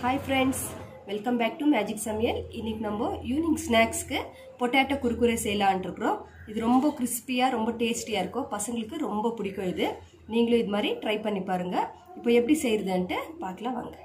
hi friends welcome back to magic Samayal இன்னைக்கு நம்ம evening ஸ்நாக்ஸ்க்கு potato குறுக்குரே செய்யலான் இருக்கிறோம் இது ரொம்ப கிறிஸ்பியாக ரொம்ப டேஸ்டியாக இருக்கும் பசங்களுக்கு ரொம்ப பிடிக்கும் இது நீங்களும் இது மாதிரி ட்ரை பண்ணி பாருங்கள் இப்போ எப்படி செய்கிறதுன்ட்டு பார்க்கலாம் வாங்க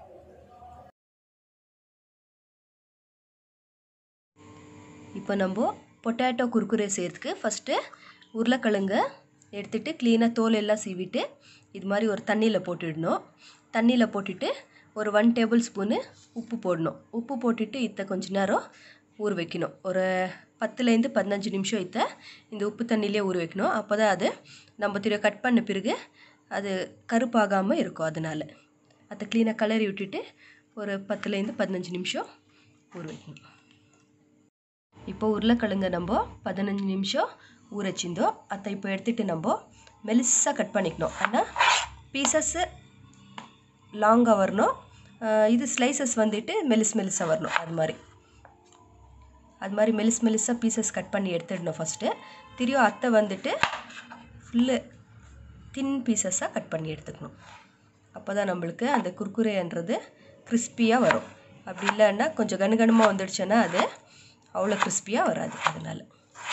இப்போ நம்ம பொட்டேட்டோ குறுக்குரே செய்கிறதுக்கு ஃபஸ்ட்டு உருளைக்கிழங்க எடுத்துகிட்டு க்ளீனாக தோல் எல்லாம் சீவிட்டு இது மாதிரி ஒரு தண்ணியில் போட்டுடணும் தண்ணியில் போட்டுட்டு ஒரு ஒன் டேபிள் ஸ்பூனு உப்பு போடணும் உப்பு போட்டுட்டு இத்தை கொஞ்ச நேரம் ஊற வைக்கணும் ஒரு பத்துலேருந்து பதினஞ்சு நிமிஷம் இத்தை இந்த உப்பு தண்ணியிலே ஊற வைக்கணும் அப்போ தான் அது நம்ம திரு கட் பண்ண பிறகு அது கருப்பாகாமல் இருக்கும் அதனால் அதை க்ளீனாக கலரி விட்டுட்டு ஒரு பத்துலேருந்து பதினஞ்சு நிமிஷம் ஊற வைக்கணும் இப்போ உருளைக்கிழங்க நம்ம பதினஞ்சு நிமிஷம் ஊற வச்சிருந்தோம் அதை இப்போ எடுத்துகிட்டு நம்ம மெலிசாக கட் பண்ணிக்கணும் ஆனால் பீசஸ்ஸு லாங்காக வரணும் இது ஸ்லைசஸ் வந்துட்டு மெலிஸ் மெலிசாக வரணும் அது மாதிரி அது மாதிரி மெலிஸ் மெலிசாக பீசஸ் கட் பண்ணி எடுத்துடணும் ஃபஸ்ட்டு திரியும் அத்தை வந்துட்டு ஃபுல்லு தின் பீசஸாக கட் பண்ணி எடுத்துக்கணும் அப்போ தான் நம்மளுக்கு அந்த குர்குரேன்றது கிறிஸ்பியாக வரும் அப்படி இல்லைன்னா கொஞ்சம் கனகனமாக வந்துடுச்சுன்னா அது அவ்வளோ கிறிஸ்பியாக வராது அதனால்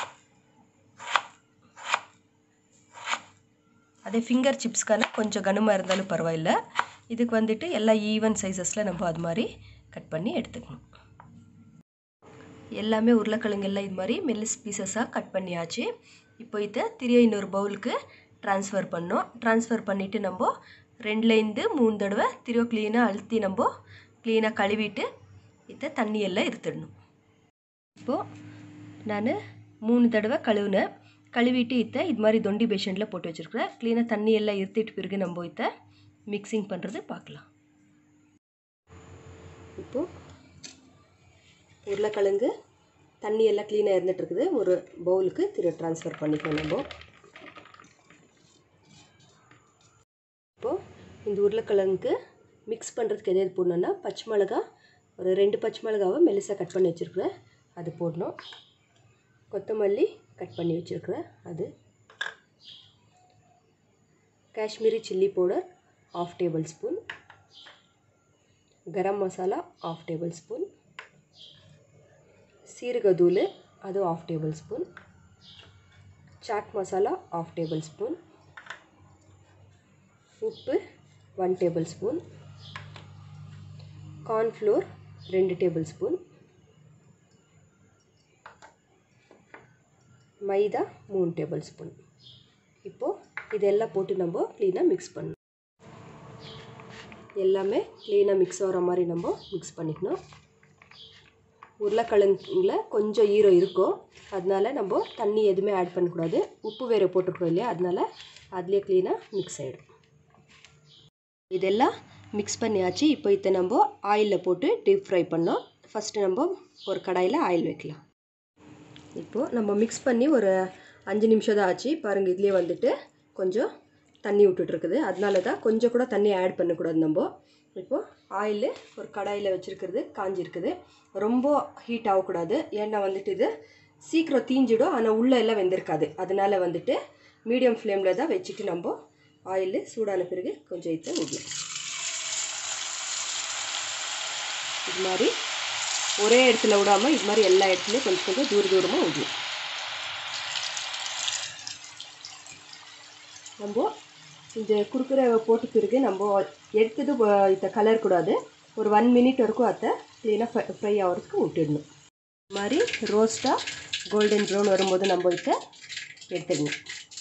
அதே ஃபிங்கர் சிப்ஸ்க்கான கொஞ்சம் கனமாக இருந்தாலும் பரவாயில்ல இதுக்கு வந்துட்டு எல்லா ஈவன் சைஸஸில் நம்ம அது மாதிரி கட் பண்ணி எடுத்துக்கணும் எல்லாமே உருளைக்கிழங்கு எல்லாம் இது மாதிரி மெல்லிஸ் பீசஸாக கட் பண்ணியாச்சு இப்போ இதை திரிய இன்னொரு பவுலுக்கு ட்ரான்ஸ்ஃபர் பண்ணோம் ட்ரான்ஸ்ஃபர் பண்ணிவிட்டு நம்ம ரெண்டுலேருந்து மூணு தடவை திரியோ க்ளீனாக அழுத்தி நம்ம க்ளீனாக கழுவிட்டு இதை தண்ணியெல்லாம் இருத்துடணும் இப்போது நான் மூணு தடவை கழுவுனேன் கழுவிட்டு இத்தை இது மாதிரி தொண்டி பேஷனில் போட்டு வச்சுருக்குறேன் க்ளீனாக தண்ணி எல்லாம் இருத்திட்டு பிறகு நம்ம இத்தை மிக்சிங் பண்ணுறது பார்க்கலாம் இப்போது உருளைக்கிழங்கு தண்ணி எல்லாம் க்ளீனாக இருந்துகிட்ருக்குது ஒரு பவுலுக்கு திரு ட்ரான்ஸ்ஃபர் பண்ணிக்கணும் நம்ம இப்போது இந்த உருளைக்கிழங்குக்கு மிக்ஸ் பண்ணுறதுக்கு எது எது போடணுன்னா பச்சை மிளகா ஒரு ரெண்டு பச்சை மிளகாவை மெலிசாக கட் பண்ணி வச்சுருக்குறேன் அது போடணும் கொத்தமல்லி கட் பண்ணி வச்சுருக்குறேன் அது Kashmiri chilli powder half tablespoon garam masala half tablespoon சீரகத்தூள் அது half tablespoon chaat masala half tablespoon உப்பு ஒன் டேபிள் ஸ்பூன் கார்ன்ஃப்ளோர் ரெண்டு டேபிள் ஸ்பூன் மைதா மூணு டேபிள் ஸ்பூன் இப்போது இதெல்லாம் போட்டு நம்ம க்ளீனாக மிக்ஸ் பண்ணணும் எல்லாமே க்ளீனாக மிக்ஸ் ஆகிற மாதிரி நம்ம மிக்ஸ் பண்ணிக்கணும் உருளைக்கிழங்குல கொஞ்சம் ஈரம் இருக்கும் அதனால நம்ம தண்ணி எதுவுமே ஆட் பண்ணக்கூடாது உப்பு வேறு போட்டுருக்குறோம் இல்லையா அதனால அதுலேயே க்ளீனாக மிக்ஸ் ஆகிடும் இதெல்லாம் மிக்ஸ் பண்ணியாச்சு இப்போ இதை நம்ம ஆயிலில் போட்டு டீப் ஃப்ரை பண்ணோம் ஃபஸ்ட்டு நம்ம ஒரு கடாயில் ஆயில் வைக்கலாம் இப்போது நம்ம மிக்ஸ் பண்ணி ஒரு அஞ்சு நிமிஷம் தான் ஆச்சு பாருங்கள் இதுலேயே வந்துட்டு கொஞ்சம் தண்ணி விட்டுட்ருக்குது அதனால தான் கொஞ்சம் கூட தண்ணி ஆட் பண்ணக்கூடாது நம்ம இப்போது ஆயில் ஒரு கடாயில் வச்சுருக்கிறது காஞ்சிருக்குது ரொம்ப ஹீட் ஆகக்கூடாது ஏன்னா வந்துட்டு இது சீக்கிரம் தீஞ்சிடும் ஆனால் உள்ளே எல்லாம் வெந்திருக்காது அதனால் வந்துட்டு மீடியம் ஃப்ளேமில் தான் வச்சுட்டு நம்ம ஆயில் சூடான பிறகு கொஞ்சம் இதை விடலாம் இது மாதிரி ஒரே இடத்துல விடாமல் இது மாதிரி எல்லா இடத்துலையும் கொஞ்சம் கொஞ்சம் தூர தூரமாக விடணும் நம்ம இந்த குறுக்குற போட்ட பிறகு நம்ம எடுத்தது இதை கலர் கூடாது ஒரு ஒன் மினிட் வரைக்கும் அதை க்ளீனாக ஃப்ரை ஆகிறதுக்கு விட்டுடணும் இது மாதிரி ரோஸ்ட்டாக கோல்டன் ப்ரௌன் வரும்போது நம்ம இதை எடுத்துடணும்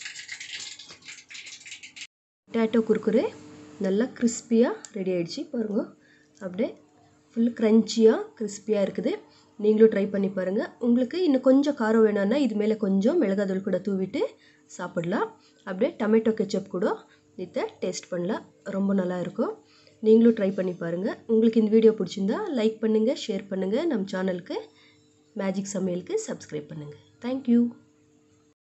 பொட்டேட்டோ குறுக்குறே நல்லா கிறிஸ்பியாக ரெடி ஆகிடுச்சு பாருங்க அப்படியே ஃபுல் க்ரன்ச்சியாக கிறிஸ்பியாக இருக்குது நீங்களும் ட்ரை பண்ணி பாருங்கள் உங்களுக்கு இன்னும் கொஞ்சம் காரம் வேணும்னா இது மேலே கொஞ்சம் மிளகாத்தூள் கூட தூவிட்டு சாப்பிடலாம் அப்படியே டொமேட்டோ கெச்சப் கூட இதை டேஸ்ட் பண்ணலாம் ரொம்ப நல்லா இருக்கும் நீங்களும் ட்ரை பண்ணி பாருங்கள் உங்களுக்கு இந்த வீடியோ பிடிச்சிருந்தா லைக் பண்ணுங்கள் ஷேர் பண்ணுங்கள் நம்ம சேனலுக்கு மேஜிக் சமையலுக்கு சப்ஸ்கிரைப் பண்ணுங்கள் தேங்க்யூ